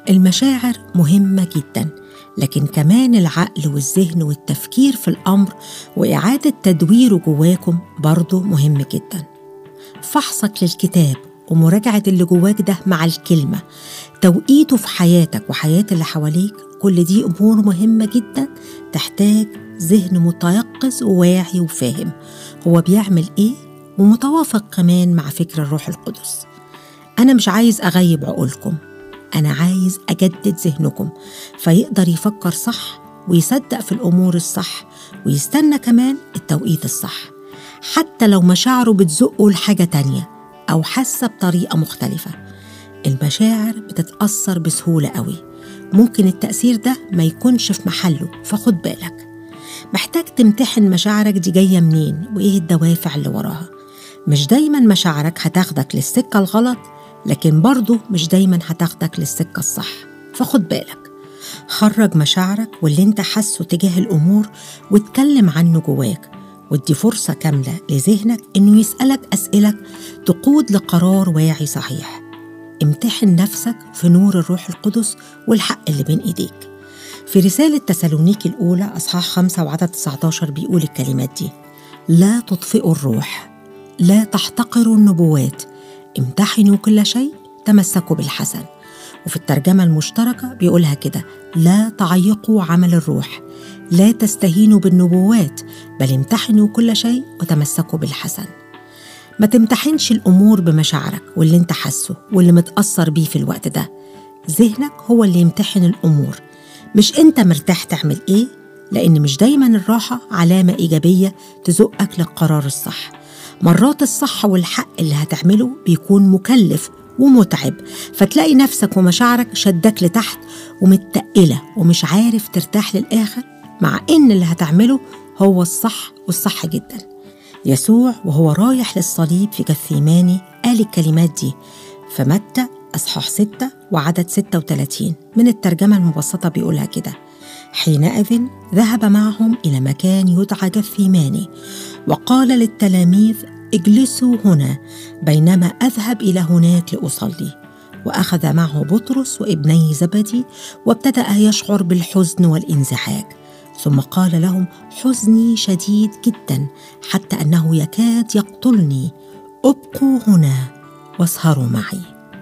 المشاعر مهمة جدا لكن كمان العقل والذهن والتفكير في الأمر وإعادة تدويره جواكم برضه مهم جدا فحصك للكتاب ومراجعة اللي جواك ده مع الكلمة توقيته في حياتك وحياة اللي حواليك كل دي أمور مهمة جدا تحتاج ذهن متيقظ وواعي وفاهم هو بيعمل إيه ومتوافق كمان مع فكر الروح القدس أنا مش عايز أغيب عقولكم أنا عايز أجدد ذهنكم فيقدر يفكر صح ويصدق في الأمور الصح ويستنى كمان التوقيت الصح حتى لو مشاعره بتزقه لحاجة تانية أو حاسة بطريقة مختلفة المشاعر بتتأثر بسهولة قوي ممكن التأثير ده ما يكونش في محله فخد بالك محتاج تمتحن مشاعرك دي جاية منين وإيه الدوافع اللي وراها مش دايما مشاعرك هتاخدك للسكة الغلط لكن برضه مش دايما هتاخدك للسكة الصح فخد بالك خرج مشاعرك واللي انت حاسه تجاه الأمور واتكلم عنه جواك وادي فرصة كاملة لذهنك إنه يسألك أسئلة تقود لقرار واعي صحيح امتحن نفسك في نور الروح القدس والحق اللي بين إيديك في رسالة تسالونيكي الأولى أصحاح 5 وعدد 19 بيقول الكلمات دي لا تطفئوا الروح لا تحتقروا النبوات امتحنوا كل شيء تمسكوا بالحسن وفي الترجمة المشتركة بيقولها كده لا تعيقوا عمل الروح لا تستهينوا بالنبوات بل امتحنوا كل شيء وتمسكوا بالحسن ما تمتحنش الأمور بمشاعرك واللي انت حاسه واللي متأثر بيه في الوقت ده ذهنك هو اللي يمتحن الأمور مش انت مرتاح تعمل ايه لأن مش دايما الراحة علامة إيجابية تزقك للقرار الصح مرات الصح والحق اللي هتعمله بيكون مكلف ومتعب فتلاقي نفسك ومشاعرك شدك لتحت ومتقلة ومش عارف ترتاح للآخر مع إن اللي هتعمله هو الصح والصح جدا يسوع وهو رايح للصليب في جثيماني قال الكلمات دي فمتى أصحاح 6 وعدد 36 من الترجمة المبسطة بيقولها كده حينئذ ذهب معهم إلى مكان يدعى جثيماني وقال للتلاميذ اجلسوا هنا بينما أذهب إلى هناك لأصلي وأخذ معه بطرس وابني زبدي وابتدأ يشعر بالحزن والانزعاج ثم قال لهم حزني شديد جدا حتى أنه يكاد يقتلني ابقوا هنا واسهروا معي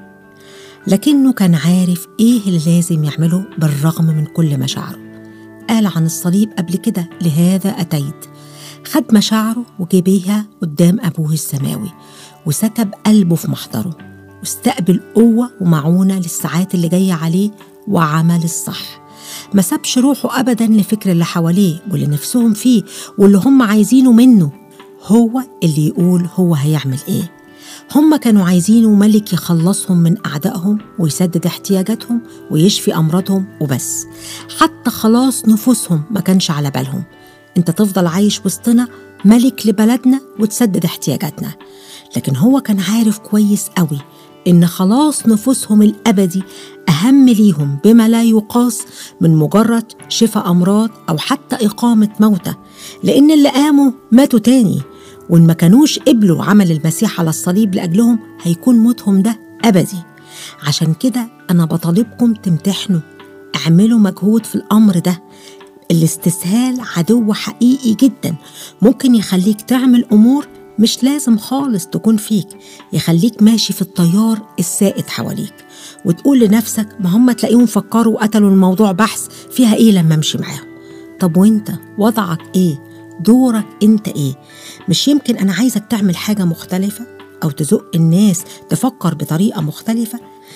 لكنه كان عارف ايه اللي لازم يعمله بالرغم من كل مشاعره قال عن الصليب قبل كده لهذا أتيت خد مشاعره وجبيها قدام أبوه السماوي وسكب قلبه في محضره واستقبل قوة ومعونة للساعات اللي جاية عليه وعمل الصح ما سابش روحه أبدا لفكر اللي حواليه واللي نفسهم فيه واللي هم عايزينه منه هو اللي يقول هو هيعمل إيه هم كانوا عايزينه ملك يخلصهم من أعدائهم ويسدد احتياجاتهم ويشفي أمراضهم وبس حتى خلاص نفوسهم ما كانش على بالهم انت تفضل عايش وسطنا ملك لبلدنا وتسدد احتياجاتنا لكن هو كان عارف كويس قوي إن خلاص نفوسهم الأبدي أهم ليهم بما لا يقاس من مجرد شفاء أمراض أو حتى إقامة موتى لأن اللي قاموا ماتوا تاني وإن ما كانوش قبلوا عمل المسيح على الصليب لأجلهم هيكون موتهم ده أبدي عشان كده أنا بطالبكم تمتحنوا اعملوا مجهود في الأمر ده الاستسهال عدو حقيقي جدا ممكن يخليك تعمل أمور مش لازم خالص تكون فيك يخليك ماشي في التيار السائد حواليك وتقول لنفسك ما هم تلاقيهم فكروا وقتلوا الموضوع بحث فيها ايه لما امشي معاهم طب وانت وضعك ايه دورك انت ايه مش يمكن انا عايزك تعمل حاجه مختلفه او تزق الناس تفكر بطريقه مختلفه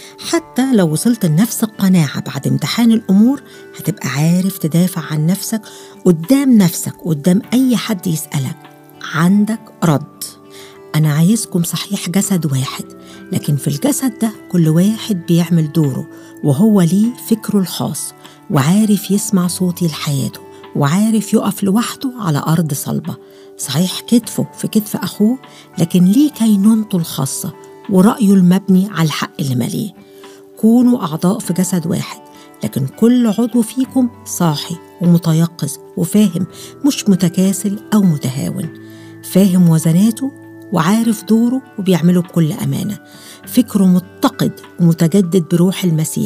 حتى لو وصلت لنفس القناعه بعد امتحان الامور هتبقى عارف تدافع عن نفسك قدام نفسك قدام اي حد يسالك عندك رد انا عايزكم صحيح جسد واحد لكن في الجسد ده كل واحد بيعمل دوره وهو ليه فكره الخاص وعارف يسمع صوتي لحياته وعارف يقف لوحده على أرض صلبة صحيح كتفه في كتف أخوه لكن ليه كينونته الخاصة ورأيه المبني على الحق اللي مليه كونوا أعضاء في جسد واحد لكن كل عضو فيكم صاحي ومتيقظ وفاهم مش متكاسل أو متهاون فاهم وزناته وعارف دوره وبيعمله بكل أمانة فكره متقد ومتجدد بروح المسيح